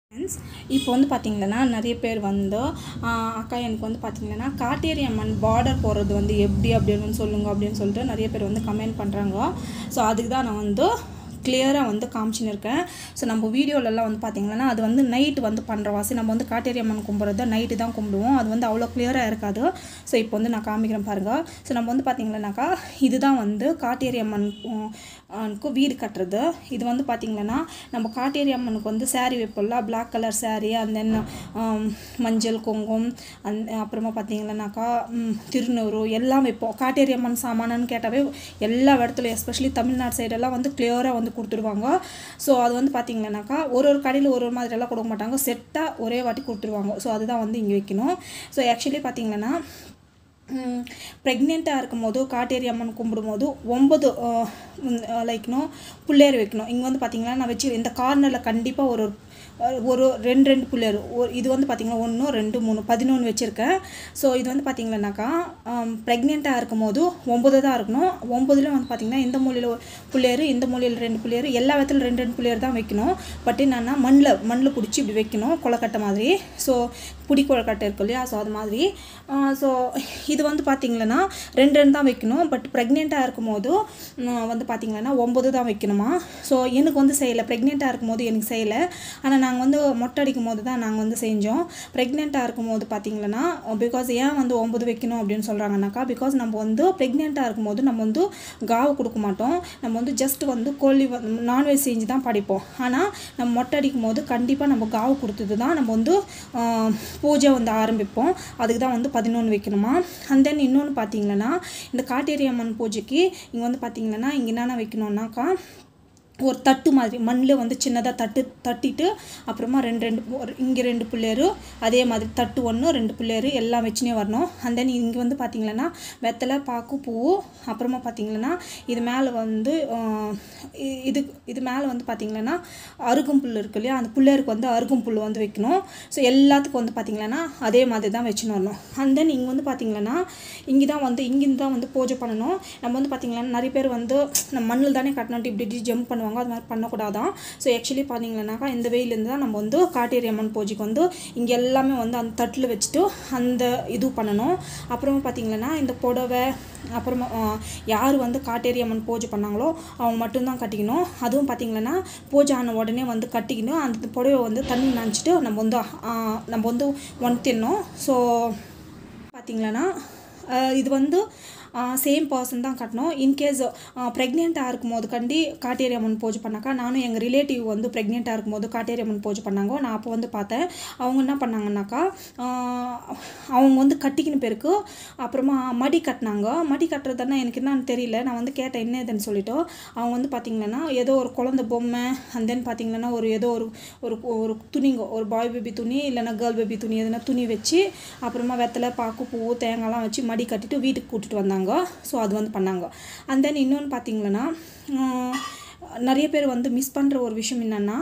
friends இப்போ வந்து பார்த்தீங்கன்னா நிறைய பேர் வந்து ஆஹ் அக்கா எனக்கு வந்து பார்த்தீங்கன்னா காட்டேரி அம்மன் பார்டர் போடுறது வந்து எப்படி அப்படின்னு சொல்லுங்க அப்படின்னு சொல்லிட்டு நிறைய பேர் வந்து கமெண்ட் பண்ணுறாங்க ஸோ அதுக்கு தான் நான் வந்து கிளியராக வந்து காமிச்சின்னு இருக்கேன் ஸோ நம்ம வீடியோலலாம் வந்து பார்த்தீங்கன்னா அது வந்து நைட்டு வந்து பண்ணுற வாசி நம்ம வந்து காட்டேரி அம்மன் கும்பிட்றது நைட்டு தான் கும்பிடுவோம் அது வந்து அவ்வளோ கிளியராக இருக்காது ஸோ இப்போ வந்து நான் காமிக்கிறேன் பாருங்கள் ஸோ நம்ம வந்து பார்த்தீங்கன்னாக்கா இதுதான் வந்து காட்டேரி அம்மன் உம், க்கு வீடு கட்டுறது இது வந்து பார்த்திங்கன்னா நம்ம காட்டேரி அம்மனுக்கு வந்து saree வைப்போம்ல black colour saree and then ஆம், மஞ்சள் குங்குமம் அந் அப்புறமா பார்த்தீங்கன்னாக்கா ம், திருநூறு எல்லாம் வைப்போம் காட்டேரி அம்மன் சாமானன்னு கேட்டாவே எல்லா இடத்துலையும் எஸ்பெஷலி தமிழ்நாடு சைடெல்லாம் வந்து கிளியராக வந்து கொடுத்துருவாங்க ஸோ அது வந்து பார்த்தீங்கன்னாக்கா ஒரு ஒரு கடையில் ஒரு ஒரு மாதிரியெல்லாம் கொடுக்க மாட்டாங்க செட்டாக ஒரே வாட்டி கொடுத்துருவாங்க ஸோ அதுதான் வந்து இங்கே வைக்கணும் ஸோ ஆக்சுவலி பார்த்தீங்கன்னா ப்ரெக்னெண்ட்டாக இருக்கும் போது காட்டேரி அம்மன் கும்பிடும்போது ஒம்பது லைக்னோ புள்ளையர் வைக்கணும் இங்கே வந்து பார்த்தீங்கன்னா நான் வச்சு இந்த கார்னரில் கண்டிப்பாக ஒரு ஒரு ஒரு ரெண்டு ரெண்டு புள்ளையர் ஒரு இது வந்து பார்த்தீங்கன்னா ஒன்று ரெண்டு மூணு பதினொன்று வச்சுருக்கேன் ஸோ இது வந்து பார்த்தீங்கன்னாக்கா ப்ரெக்னெண்ட்டாக இருக்கும் போது ஒம்பது தான் இருக்கணும் ஒம்பதுலேயும் வந்து பார்த்தீங்கன்னா இந்த மூலையில் ஒரு புள்ளையர் இந்த மூலையில் ரெண்டு புள்ளையர் எல்லா விதத்துலையும் ரெண்டு ரெண்டு புள்ளையர் தான் வைக்கணும் பட் என்னன்னா மண்ணில் மண்ணில் பிடிச்சி இப்படி வைக்கணும் கொலக்கட்டை மாதிரி ஸோ புடி கொலக்கட்டை இருக்கு இல்லையா ஸோ அது மாதிரி ஸோ இது வந்து பார்த்தீங்கன்னா ரெண்டு ரெண்டு தான் வைக்கணும் பட் ப்ரெக்னெண்ட்டாக இருக்கும்போது ம், வந்து பார்த்தீங்கன்னா ஒம்பது தான் வைக்கணுமா ஸோ எனக்கு வந்து செய்யலை ப்ரெக்னெண்ட்டாக இருக்கும்போது எனக்கு செய்யலை ஆனால் நாங்கள் வந்து மொட்டை அடிக்கும் போது தான் நாங்கள் வந்து செஞ்சோம் ப்ரெக்னெண்ட்டாக இருக்கும்போது பார்த்தீங்கன்னா பிகாஸ் ஏன் வந்து ஒம்பது வைக்கணும் அப்படின்னு சொல்கிறாங்கனாக்கா பிகாஸ் நம்ம வந்து ப்ரெக்னெண்ட்டாக இருக்கும்போது நம்ம வந்து காவு கொடுக்க மாட்டோம் நம்ம வந்து ஜஸ்ட் வந்து கோழி நான்வெஜ் செஞ்சு தான் படிப்போம் ஆனால் நம்ம மொட்டை அடிக்கும் போது கண்டிப்பாக நம்ம காவு கொடுத்தது தான் நம்ம வந்து ஆஹ், பூஜை வந்து ஆரம்பிப்போம் அதுக்கு தான் வந்து பதினொன்று வைக்கணுமா அண்ட் தென் இன்னொன்று பார்த்தீங்கன்னா இந்த காட்டேரி அம்மன் பூஜைக்கு இங்கே வந்து பார்த்தீங்கன்னா இங்கே என்னென்ன வைக்கணும்னாக்கா ஒரு தட்டு மாதிரி மண்ணில் வந்து சின்னதாக தட்டு தட்டிட்டு அப்புறமா ரெண்டு ரெண்டு ஒரு இங்கே ரெண்டு பிள்ளையரு அதே மாதிரி தட்டு ஒன்று ரெண்டு பிள்ளையரு எல்லாம் வச்சுனே வரணும் அண்ட் தென் இங்கே வந்து பார்த்திங்கன்னா வெத்தலை பாக்கு பூ அப்புறமா பார்த்திங்கன்னா இது மேலே வந்து ஆஹ், இ- இது இது மேலே வந்து பார்த்திங்கன்னா அருகம்புல் இருக்கு இல்லையா அந்த பிள்ளையருக்கு வந்து அருகம்புல் வந்து வைக்கணும் ஸோ எல்லாத்துக்கும் வந்து பார்த்திங்கன்னா அதே மாதிரி தான் வச்சுன்னு வரணும் அண்ட் தென் இங்கே வந்து பார்த்திங்கன்னா இங்கே தான் வந்து இங்கிருந்து தான் வந்து பூஜை பண்ணணும் நம்ம வந்து பார்த்திங்கன்னா நிறைய பேர் வந்து நம்ம மண்ணில் தானே கட்டணுன்ட்டு இப்படி இப்படி ஜம்ப் பண்ணுவாங்க அது மாதிரி பண்ணக்கூடாதான் ஸோ ஆக்சுவலி பார்த்தீங்கன்னாக்கா இந்த வெயிலேருந்து தான் நம்ம வந்து காட்டேரி அம்மன் பூஜைக்கு வந்து இங்கே எல்லாமே வந்து அந்த தட்டில் வச்சுட்டு அந்த இது பண்ணணும் அப்புறமா பார்த்தீங்கன்னா இந்த புடவை அப்புறமா ஆ, யார் வந்து காட்டேரி அம்மன் பூஜை பண்ணாங்களோ அவங்க மட்டும்தான் கட்டிக்கணும் அதுவும் பார்த்தீங்கன்னா பூஜை ஆன உடனே வந்து கட்டிக்கணும் அந்த புடவை வந்து தண்ணி நனைச்சிட்டு நம்ம வந்து ஆ, நம்ம வந்து ஒன்த்திடணும் ஸோ பார்த்தீங்களன்னா அஹ் இது வந்து சேம் பர்சன் தான் கட்டணும் இன்கேஸ் ப்ரெக்னெண்ட்டாக இருக்கும்போது கண்டி காட்டேரி அம்மன் பூஜை பண்ணாக்கா நானும் எங்கள் ரிலேட்டிவ் வந்து ப்ரெக்னெண்ட்டாக இருக்கும்போது காட்டேரி அம்மன் பூஜை பண்ணாங்க நான் அப்போ வந்து பார்த்தேன் அவங்க என்ன பண்ணாங்கன்னாக்கா ஆஹ் அவங்க வந்து கட்டிக்கின பேருக்கு அப்புறமா மடி கட்டினாங்க மடி கட்டுறதுன்னா எனக்கு என்னன்னு தெரியல நான் வந்து கேட்டேன் என்ன இதுன்னு சொல்லிட்டு அவங்க வந்து பார்த்தீங்கன்னா ஏதோ ஒரு குழந்தை பொம்மை அண்ட் தென் பார்த்தீங்கன்னா ஒரு ஏதோ ஒரு ஒரு ஒரு துணிங்க ஒரு பாய் பேபி துணி இல்லைன்னா கேர்ள் பேபி துணி எதுனா துணி வச்சு அப்புறமா வெத்தலை பாக்கு பூ தேங்காய்லாம் வச்சு மடி கட்டிட்டு வீட்டுக்கு கூட்டிட்டு வந்தாங்க ஸோ அது வந்து பண்ணாங்க அண்ட் தென் இன்னொன்று பார்த்தீங்கன்னா உம், நிறைய பேர் வந்து மிஸ் பண்ணுற ஒரு விஷயம் என்னென்னா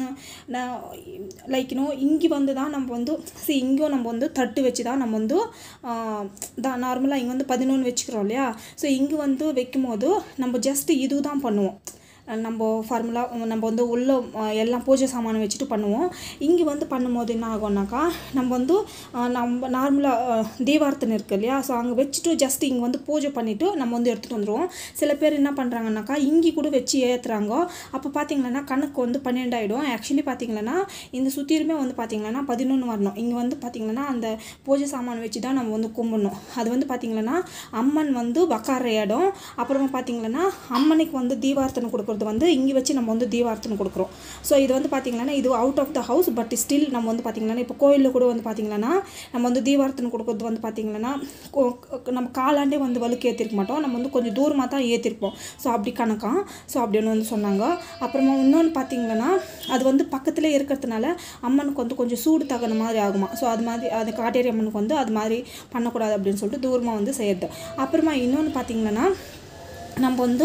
நான் லைக் இன்னும் இங்கே வந்து தான் நம்ம வந்து see இங்கேயும் நம்ம வந்து தட்டு வச்சு தான் நம்ம வந்து ஆஹ், தான் நார்மலாக இங்கே வந்து பதினொன்று வச்சுக்கிறோம் இல்லையா ஸோ இங்கே வந்து வைக்கும்போது நம்ம ஜஸ்ட் இது தான் பண்ணுவோம் நம்ம ஃபார்முலா நம்ம வந்து உள்ள அஹ், எல்லாம் பூஜை சாமானை வச்சுட்டு பண்ணுவோம் இங்கே வந்து பண்ணும்போது என்ன ஆகும்னாக்கா நம்ம வந்து அஹ், நம்ம நார்மலாக தீபார்த்தனை இருக்கு இல்லையா ஸோ அங்கே வச்சுட்டு ஜஸ்ட் இங்கே வந்து பூஜை பண்ணிவிட்டு நம்ம வந்து எடுத்துகிட்டு வந்துடுவோம் சில பேர் என்ன பண்ணுறாங்கனாக்கா இங்கே கூட வச்சு ஏற்றுறாங்க அப்போ பார்த்தீங்கன்னா கணக்கு வந்து பன்னெண்டாயிடும் ஆக்சுவலி பார்த்தீங்கன்னா இந்த சுற்றிலுமே வந்து பார்த்தீங்கன்னா பதினொன்று வரணும் இங்கே வந்து பார்த்தீங்கன்னா அந்த பூஜை சாமான் வச்சு தான் நம்ம வந்து கும்பிடணும் அது வந்து பார்த்தீங்கன்னா அம்மன் வந்து உக்கார இடம் அப்புறமா பார்த்தீங்கன்னா அம்மனுக்கு வந்து தீபார்த்தனை கொடுக்குறது வந்து இங்கே வச்சு நம்ம வந்து தீபார்த்தனை கொடுக்குறோம் ஸோ இது வந்து பார்த்தீங்கன்னா இது out of the house but still நம்ம வந்து பார்த்தீங்கன்னா இப்போ கோயிலில் கூட வந்து பார்த்தீங்கன்னா நம்ம வந்து தீபார்த்தனை கொடுக்குறது வந்து பார்த்தீங்கன்னா கொ- கொ- நம்ம காலாண்டே வந்து வலுக்கு ஏற்றிருக்க மாட்டோம் நம்ம வந்து கொஞ்சம் தூரமாக தான் ஏற்றிருப்போம் ஸோ அப்படி கணக்காம் ஸோ அப்படின்னு வந்து சொன்னாங்க அப்புறமா இன்னொன்று பார்த்தீங்கன்னா அது வந்து பக்கத்துலேயே இருக்கிறதுனால அம்மனுக்கு வந்து கொஞ்சம் சூடு தகுந்த மாதிரி ஆகுமா ஸோ அது மாதிரி அது காட்டேரி அம்மனுக்கு வந்து அது மாதிரி பண்ணக்கூடாது அப்படின்னு சொல்லிட்டு தூரமாக வந்து செய்யறது அப்புறமா இன்னொன்று பார்த்தீங்கன்னா நம்ம வந்து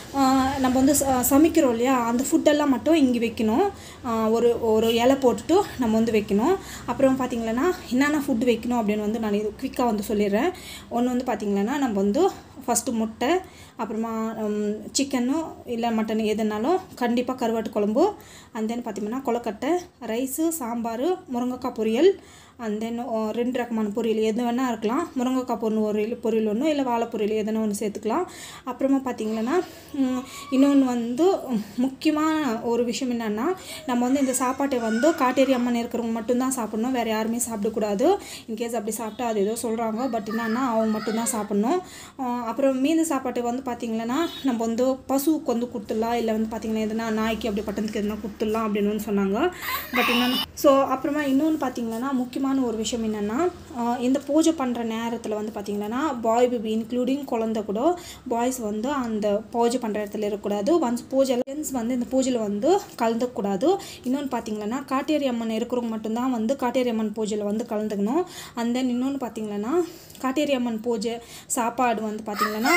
ஆஹ் நம்ம வந்து ச- சமைக்கிறோம் இல்லையா அந்த ஃபுட்டெல்லாம் மட்டும் இங்கே வைக்கணும் ஆஹ் ஒரு ஒரு இலை போட்டுட்டு நம்ம வந்து வைக்கணும் அப்புறம் பார்த்திங்களன்னா என்னென்ன ஃபுட் வைக்கணும் அப்படின்னு வந்து நான் இது குயிக்காக வந்து சொல்லிடுறேன் ஒன்று வந்து பார்த்திங்கன்னா நம்ம வந்து ஃபஸ்ட்டு முட்டை அப்புறமா சிக்கனு இல்லை மட்டன் எதுனாலும் கண்டிப்பாக கருவாட்டு குழம்பு அண்ட் தென் பார்த்திங்கன்னா கொலக்கட்டை ரைஸு சாம்பார் முருங்கைக்காய் பொரியல் அண்ட் தென் ரெண்டு ரகமான பொரியல் எது வேணால் இருக்கலாம் முருங்கைக்காய் பொண்ணு பொரியல் பொரியல் ஒன்று இல்லை வாழை பொரியல் எதுனா ஒன்று சேர்த்துக்கலாம் அப்புறமா பார்த்திங்கன்னா இன்னொன்று வந்து உம், முக்கியமான ஒரு விஷயம் என்னென்னா நம்ம வந்து இந்த சாப்பாட்டை வந்து காட்டேரி அம்மன் இருக்கிறவங்க மட்டும்தான் சாப்பிடணும் வேறு யாருமே சாப்பிடக்கூடாது இன்கேஸ் அப்படி சாப்பிட்டா அது ஏதோ சொல்கிறாங்க பட் என்னன்னா அவங்க மட்டும்தான் சாப்பிடணும் ஆஹ் அப்புறம் மீந்து சாப்பாட்டை வந்து பார்த்திங்கன்னா நம்ம வந்து பசுவுக்கு வந்து கொடுத்துடலாம் இல்லை வந்து பார்த்திங்கன்னா எதுனா நாய்க்கு அப்படி பட்டணத்துக்கு எதுனா கொடுத்துடலாம் அப்படின்னு வந்து சொன்னாங்க பட் என்னென்னா ஸோ அப்புறமா இன்னொன்று பார்த்திங்கன்னா முக்கியமான ஒரு விஷயம் என்னென்னா இந்த பூஜை பண்ணுற நேரத்தில் வந்து பார்த்திங்கன்னா பாய் பேபி இன்க்ளூடிங் குழந்தை கூட பாய்ஸ் வந்து அந்த பூஜை பண்ணுற இடத்துல இருக்கக்கூடாது ஒன்ஸ் பூஜை ஜென்ஸ் வந்து இந்த பூஜையில் வந்து கலந்துக்கூடாது இன்னொன்று பார்த்திங்கன்னா காட்டேரி அம்மன் இருக்கிறவங்க மட்டும்தான் வந்து காட்டேரி அம்மன் பூஜையில் வந்து கலந்துக்கணும் அண்ட் தென் இன்னொன்று பார்த்திங்கன்னா காட்டேரி அம்மன் பூஜை சாப்பாடு வந்து பார்த்திங்கன்னா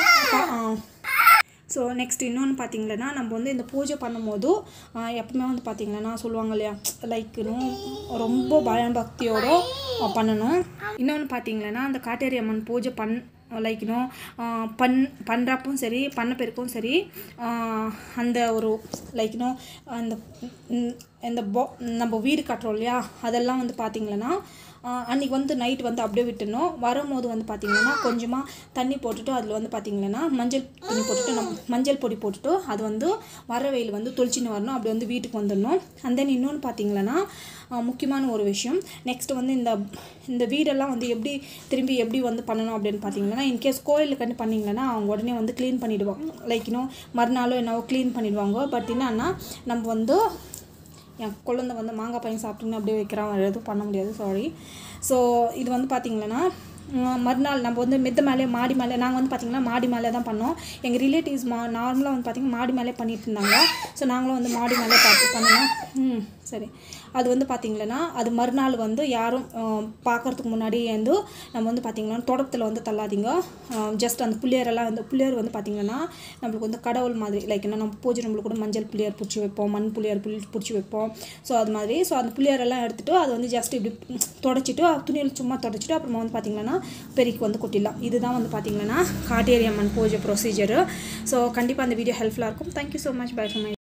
ஸோ நெக்ஸ்ட் இன்னொன்று பார்த்தீங்கன்னா நம்ம வந்து இந்த பூஜை பண்ணும்போது ஆஹ் எப்பவுமே வந்து பார்த்தீங்கன்னா சொல்லுவாங்க இல்லையா லைக் ரொம்ப பயபக்தியோட ஆஹ் பண்ணணும் இன்னொன்று பார்த்தீங்கன்னா அந்த காட்டேரி அம்மன் பூஜை பண் லைக் இன்னும் பண் பண்ணுறப்பும் சரி பண்ண பேருக்கும் சரி ஆஹ் அந்த ஒரு லைக் இன்னும் அந்த ம், இந்த போ நம்ம வீடு கட்டுறோம் இல்லையா அதெல்லாம் வந்து பார்த்தீங்கன்னா ஆஹ் அன்னைக்கு வந்து நைட் வந்து அப்படியே விட்டுணும் வரும்போது வந்து பார்த்திங்கன்னா கொஞ்சமாக தண்ணி போட்டுட்டு அதில் வந்து பார்த்திங்கன்னா மஞ்சள் தண்ணி போட்டுட்டு நம்ம மஞ்சள் பொடி போட்டுட்டு அது வந்து வர வெயில் வந்து தொளிச்சின்னு வரணும் அப்படி வந்து வீட்டுக்கு வந்துடணும் அண்ட் தென் இன்னொன்று பார்த்திங்கன்னா ஆஹ் முக்கியமான ஒரு விஷயம் நெக்ஸ்ட் வந்து இந்த இந்த வீடெல்லாம் வந்து எப்படி திரும்பி எப்படி வந்து பண்ணணும் அப்படின்னு பார்த்தீங்கன்னா இன்கேஸ் கோயிலுக்கு கண்டு பண்ணிங்கன்னா அவங்க உடனே வந்து க்ளீன் பண்ணிவிடுவாங்க லைக் இன்னும் மறுநாளும் என்னவோ க்ளீன் பண்ணிடுவாங்க பட் என்னன்னா நம்ம வந்து என் குழந்தை வந்து மாங்காய் பையன் சாப்பிட்டுன்னு அப்படியே வைக்கிறான் வேறு எதுவும் பண்ண முடியாது சாரி ஸோ இது வந்து பார்த்திங்கன்னா ம், மறுநாள் நம்ம வந்து மித்த மேலே மாடி மேலே நாங்கள் வந்து பார்த்திங்கன்னா மாடி மேலே தான் பண்ணோம் எங்கள் ரிலேட்டிவ்ஸ் மா நார்மலாக வந்து பார்த்திங்கன்னா மாடி மேலே பண்ணிட்டு இருந்தாங்க ஸோ நாங்களும் வந்து மாடி மேலே பார்த்து பண்ணோம் ம் சரி அது வந்து பார்த்திங்கன்னா அது மறுநாள் வந்து யாரும் பார்க்குறதுக்கு முன்னாடியே வந்து நம்ம வந்து பார்த்திங்கன்னா தொடப்பத்தில் வந்து தள்ளாதீங்க ஜஸ்ட் அந்த புள்ளியரெல்லாம் வந்து புள்ளியர் வந்து பார்த்திங்கன்னா நம்மளுக்கு வந்து கடவுள் மாதிரி லைக் என்ன நம்ம பூஜை நம்மளுக்கு கூட மஞ்சள் புள்ளியர் பிடிச்சி வைப்போம் மண் புள்ளியர் புள்ளி பிடிச்சி வைப்போம் ஸோ அது மாதிரி ஸோ அந்த புள்ளியரெல்லாம் எடுத்துகிட்டு அது வந்து ஜஸ்ட் இப்படி தொடச்சிட்டு துணியில் சும்மா தொடச்சிட்டு அப்புறமா வந்து பார்த்திங்கன்னா பெருக்கி வந்து கொட்டிடலாம் இதுதான் வந்து பார்த்திங்கன்னா காட்டேரி அம்மன் பூஜை ப்ரொசீஜரு ஸோ கண்டிப்பாக அந்த வீடியோ ஹெல்ப்ஃபுல்லாக இருக்கும் thank you so much bye for my